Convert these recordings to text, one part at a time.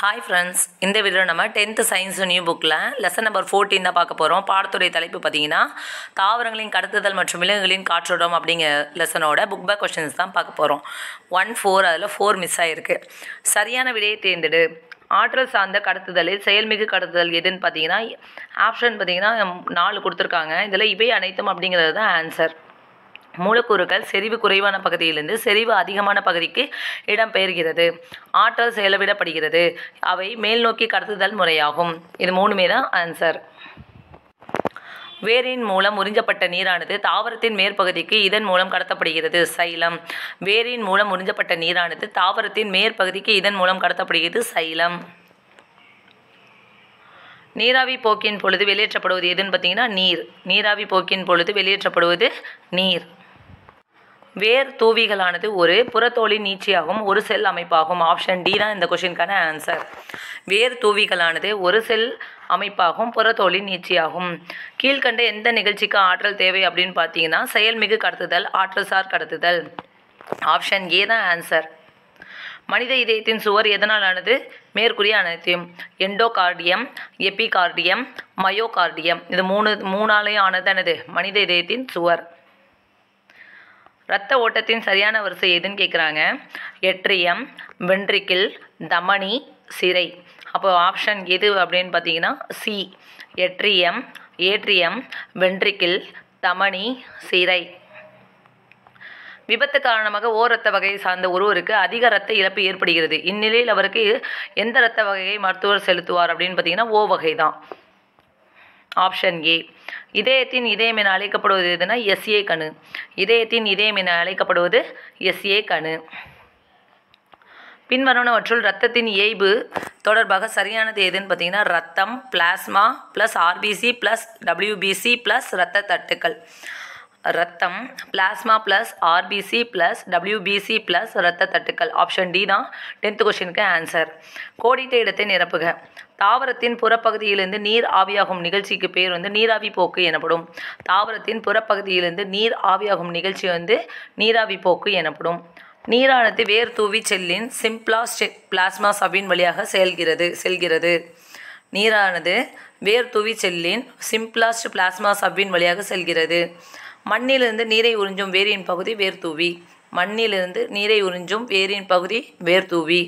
hi friends இந்த video நம்ம tenth science new புக்கில் லெசன் நம்பர் ஃபோர்டீன் தான் பார்க்க போகிறோம் பாடத்துடைய தலைப்பு பார்த்தீங்கன்னா தாவரங்களின் கடத்துதல் மற்றும் விலங்குகளின் காற்றோட்டம் அப்படிங்கிற லெசனோட புக் பேக் கொஷின்ஸ் தான் பார்க்க போகிறோம் ஒன் ஃபோர் அதில் ஃபோர் மிஸ் ஆகிருக்கு சரியான விடையை தேர்ந்தெடு ஆற்றல் சார்ந்த கடத்துதலில் செயல்மிகு கடத்துதல் எதுன்னு பார்த்தீங்கன்னா ஆப்ஷன் பார்த்தீங்கன்னா நாலு கொடுத்துருக்காங்க இதில் இவை அனைத்தும் அப்படிங்கிறது தான் ஆன்சர் மூலக்கூறுகள் செறிவு குறைவான பகுதியிலிருந்து செறிவு அதிகமான பகுதிக்கு இடம்பெயர்கிறது ஆற்றல் செலவிடப்படுகிறது அவை மேல் நோக்கி கடத்துதல் முறையாகும் இது மூணுமே தான் ஆன்சர் வேரின் மூலம் உறிஞ்சப்பட்ட நீரானது தாவரத்தின் மேற்பகுதிக்கு இதன் மூலம் கடத்தப்படுகிறது சைலம் வேரின் மூலம் உறிஞ்சப்பட்ட நீரானது தாவரத்தின் மேற்பகுதிக்கு இதன் மூலம் கடத்தப்படுகிறது சைலம் நீராவி போக்கின் பொழுது வெளியேற்றப்படுவது எதுன்னு பார்த்தீங்கன்னா நீர் நீராவி போக்கின் பொழுது வெளியேற்றப்படுவது நீர் வேர் தூவிகளானது ஒரு புறத்தோலின் நீட்சியாகும் ஒரு செல் அமைப்பாகும் ஆப்ஷன் டி தான் இந்த கொஷினுக்கான ஆன்சர் வேர் தூவிகளானது ஒரு செல் அமைப்பாகும் புறத்தோலின் நீட்சியாகும் கீழ்கண்ட எந்த நிகழ்ச்சிக்கு ஆற்றல் தேவை அப்படின்னு பார்த்தீங்கன்னா செயல்மிகு கடத்துதல் ஆற்றல் சார் கடத்துதல் ஆப்ஷன் ஏ தான் ஆன்சர் மனித இதயத்தின் சுவர் எதனால் ஆனது மேற்கூறிய அனைத்தையும் எண்டோகார்டியம் எபிகார்டியம் மயோகார்டியம் இது மூணு மூணாலையும் ஆனதானது மனித இதயத்தின் சுவர் இரத்த ஓட்டத்தின் சரியான வரிசை எதுன்னு கேட்குறாங்க எட்ரியம் வென்ட்ரிக்கிள் தமனி சிரை அப்போ ஆப்ஷன் எது அப்படின்னு பார்த்தீங்கன்னா சி எட்ரியம் ஏட்ரியம் வென்ட்ரிக்கிள் தமனி சிரை விபத்து காரணமாக ஓ ரத்த வகையை சார்ந்த ஒருவருக்கு அதிக ரத்த இழப்பு ஏற்படுகிறது இந்நிலையில் அவருக்கு எந்த ரத்த வகையை மருத்துவர் செலுத்துவார் அப்படின்னு பார்த்தீங்கன்னா ஓ வகை தான் ஆப்ஷன் ஏ இதயத்தின் இதயம் என அழைக்கப்படுவது எதுனா எஸ்ஏ கணு இதயத்தின் இதயம் என அழைக்கப்படுவது எஸ்ஏ கணு பின்வருவனவற்றுள் ரத்தத்தின் இயைபு தொடர்பாக சரியானது எதுன்னு பார்த்தீங்கன்னா ரத்தம் plasma plus RBC plus WBC plus இரத்த தட்டுக்கள் ரத்தம் plasma plus RBC plus WBC plus இரத்த தட்டுக்கள் ஆப்ஷன் டி தான் டென்த்து கொஷினுக்கு ஆன்சர் கோடிட்ட இடத்தை நிரப்புக தாவரத்தின் புறப்பகுதியிலிருந்து நீர் ஆவியாகும் நிகழ்ச்சிக்கு பேர் வந்து நீராவி போக்கு எனப்படும் தாவரத்தின் புறப்பகுதியிலிருந்து நீர் ஆவியாகும் நிகழ்ச்சி வந்து நீராவி போக்கு எனப்படும் நீரானது வேர் தூவி செல்லின் சிம்ப்ளாஸ்ட் பிளாஸ்மா சபின் வழியாக செயல்கிறது செல்கிறது நீரானது வேர் தூவி செல்லின் சிம்ப்ளாஸ்ட் பிளாஸ்மா சவ்வின் வழியாக செல்கிறது மண்ணிலிருந்து நீரை உறிஞ்சும் வேரின் பகுதி வேர்தூவி மண்ணிலிருந்து நீரை உறிஞ்சும் வேரின் பகுதி வேர்தூவி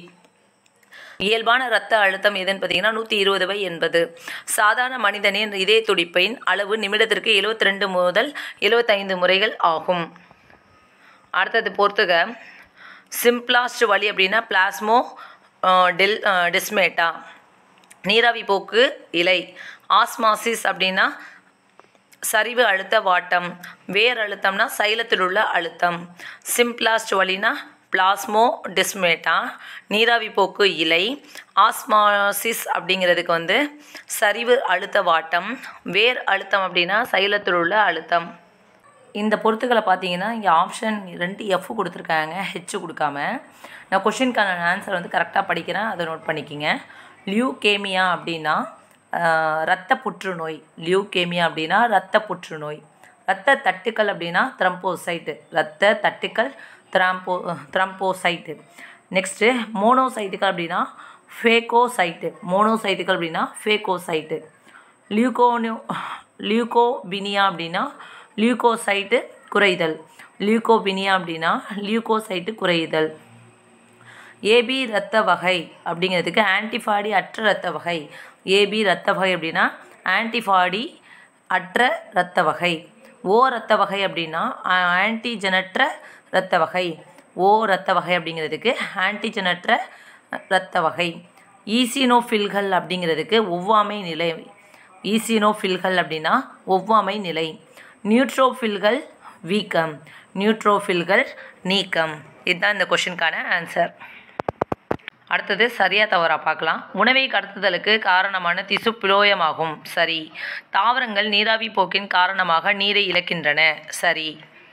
இயல்பான இரத்த அழுத்தம் எதுன்னு பார்த்தீங்கன்னா நூற்றி இருபது பை எண்பது சாதாரண மனிதனின் இதய துடிப்பின் அளவு நிமிடத்திற்கு எழுபத்தி ரெண்டு முதல் எழுபத்தைந்து முறைகள் ஆகும் அடுத்தது பொறுத்துக சிம்ப்ளாஸ்ட் வழி அப்படின்னா பிளாஸ்மோ டெல் டெஸ்மேட்டா நீராவி போக்கு இலை ஆஸ்மாசிஸ் அப்படின்னா சரிவு அழுத்த வாட்டம் வேர் அழுத்தம்னா சைலத்தில் உள்ள அழுத்தம் சிம்ப்ளாஸ்ட் வழினா பிளாஸ்மோ டிஸ்மேட்டா நீராவி போக்கு இலை ஆஸ்மாசிஸ் அப்படிங்கிறதுக்கு வந்து சரிவு அழுத்த வாட்டம் வேர் அழுத்தம் அப்படின்னா சைலத்தில் உள்ள அழுத்தம் இந்த பொறுத்துக்களை பார்த்தீங்கன்னா இங்கே ஆப்ஷன் ரெண்டு எஃப் கொடுத்துருக்காங்க ஹெச் கொடுக்காம நான் கொஷினுக்கான ஆன்சர் வந்து கரெக்டாக படிக்கிறேன் அதை நோட் பண்ணிக்கிங்க லியூகேமியா அப்படின்னா இரத்த புற்றுநோய் லியூகேமியா அப்படின்னா இரத்த புற்றுநோய் இரத்த தட்டுக்கள் அப்படின்னா த்ரம்போசைட்டு இரத்த தட்டுக்கள் த்ராம்போ த்ரம்போசைட்டு நெக்ஸ்ட்டு மோனோசைட்டுகள் அப்படின்னா ஃபேகோசைட்டு மோனோசைட்டுகள் அப்படின்னா ஃபேகோசைட்டு லியூகோனியோ லியூகோபினியா அப்படின்னா லியூகோசைட்டு குறைதல் லியூகோபினியா அப்படின்னா லியூகோசைட்டு குறைதல் ஏபி இரத்த வகை அப்படிங்கிறதுக்கு ஆன்டிபாடி அற்ற இரத்த வகை ஏபி இரத்த வகை அப்படின்னா ஆன்டிபாடி அற்ற இரத்த வகை ஓ இரத்த வகை அப்படின்னா ஆன்டிஜனற்ற இரத்த வகை ஓ இரத்த வகை அப்படிங்கிறதுக்கு ஆன்டிஜனற்ற இரத்த வகை ஈசினோஃபில்கள் அப்படிங்கிறதுக்கு ஒவ்வாமை நிலை ஈசினோஃபில்கள் அப்படின்னா ஒவ்வாமை நிலை நியூட்ரோஃபில்கள் வீக்கம் நியூட்ரோஃபில்கள் நீக்கம் இதுதான் இந்த கொஷினுக்கான ஆன்சர் அடுத்தது சரியா தவறா பார்க்கலாம் உணவை கடத்துதலுக்கு காரணமான திசு பிளோயமாகும் சரி தாவரங்கள் நீராவி போக்கின் காரணமாக நீரை இழக்கின்றன சரி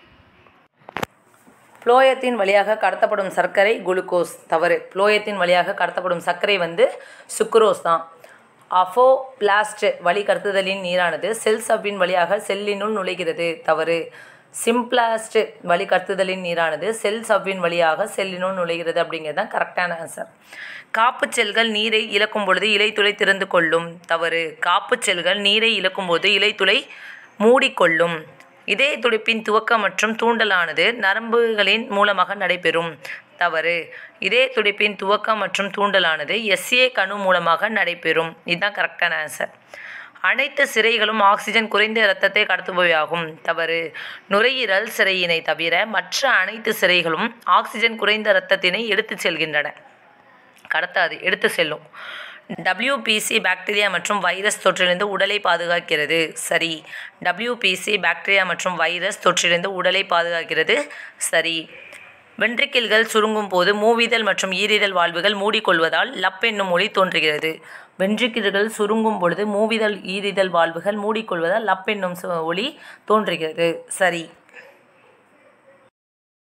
புளோயத்தின் வழியாக கடத்தப்படும் சர்க்கரை குளுக்கோஸ் தவறு புளோயத்தின் வழியாக கடத்தப்படும் சர்க்கரை வந்து சுக்ரோஸ் தான் அஃபோ பிளாஸ்ட் வழி கடத்துதலின் நீரானது செல் சவ்வின் வழியாக செல்லினுள் நுழைகிறது தவறு சிம்பிளாஸ்ட் வழி கத்துதலின் நீரானது செல் சவ்வின் வழியாக செல்லினுள் நுழைகிறது அப்படிங்கிறது தான் கரெக்டான ஆன்சர் காப்பு செல்கள் நீரை இழக்கும் பொழுது இலைத்துளை திறந்து கொள்ளும் தவறு காப்பு செல்கள் நீரை இழக்கும் போது இலைத்துளை மூடிக்கொள்ளும் இதய துடிப்பின் துவக்கம் மற்றும் தூண்டலானது நரம்புகளின் மூலமாக நடைபெறும் தவறு இதய துடிப்பின் துவக்கம் மற்றும் தூண்டலானது எஸ்ஏ கணு மூலமாக நடைபெறும் இதுதான் கரெக்டான ஆன்சர் அனைத்து சிரைகளும் ஆக்சிஜன் குறைந்த இரத்தத்தை கடத்துபவையாகும் தவறு நுரையீரல் சிரையினை தவிர மற்ற அனைத்து சிரைகளும் ஆக்சிஜன் குறைந்த இரத்தத்தினை எடுத்துச் செல்கின்றன கடத்தாது எடுத்து செல்லும் டபிள்யூபிசி பாக்டீரியா மற்றும் வைரஸ் தொற்றிலிருந்து உடலை பாதுகாக்கிறது சரி டபிள்யூபிசி பாக்டீரியா மற்றும் வைரஸ் தொற்றிலிருந்து உடலை பாதுகாக்கிறது சரி வென்ட்ரிக்கிள்கள் சுருங்கும் போது மூவிதழ் மற்றும் ஈரிதழ் வாழ்வுகள் மூடிக்கொள்வதால் லப் என்னும் ஒளி தோன்றுகிறது வென்ட்ரிக்கிள்கள் சுருங்கும் பொழுது மூவிதழ் ஈரிதழ் வாழ்வுகள் மூடிக்கொள்வதால் லப் என்னும் ஒளி தோன்றுகிறது சரி